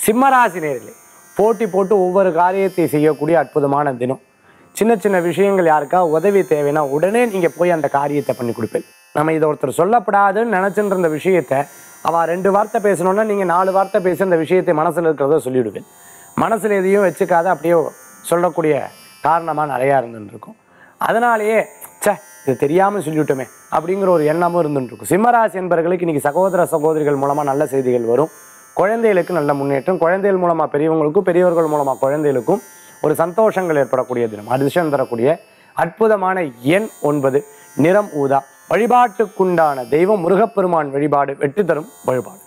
சிம்மராசி நேர்களே போட்டி போட்டு ஒவ்வொரு காரியத்தை செய்யக்கூடிய அற்புதமான தினம் சின்ன சின்ன விஷயங்கள் யாருக்கா உதவி தேவைன்னா உடனே நீங்கள் போய் அந்த காரியத்தை பண்ணி கொடுப்பேன் நம்ம இதை ஒருத்தர் சொல்லப்படாதுன்னு நினச்சிட்டு இருந்த விஷயத்தை அவள் ரெண்டு வார்த்தை பேசணுன்னா நீங்கள் நாலு வார்த்தை பேசி அந்த விஷயத்தை மனசில் இருக்கிறத சொல்லிவிடுவேன் மனசில் எதையும் வச்சுக்காத அப்படியே சொல்லக்கூடிய காரணமாக நிறையா இருந்துருக்கும் அதனாலேயே ச்சே இது தெரியாமல் சொல்லிவிட்டோமே அப்படிங்கிற ஒரு எண்ணமும் இருந்துருக்கும் சிம்மராசி என்பவர்களுக்கு இன்றைக்கி சகோதர சகோதரிகள் மூலமாக நல்ல செய்திகள் வரும் குழந்தைகளுக்கு நல்ல முன்னேற்றம் குழந்தைகள் மூலமாக பெரியவங்களுக்கும் பெரியவர்கள் மூலமாக குழந்தைகளுக்கும் ஒரு சந்தோஷங்கள் ஏற்படக்கூடிய தினம் அதிர்ஷ்டம் தரக்கூடிய அற்புதமான எண் ஒன்பது நிறம் ஊதா வழிபாட்டுக்குண்டான தெய்வம் முருகப்பெருமான் வழிபாடு வெற்றி தரும் வழிபாடு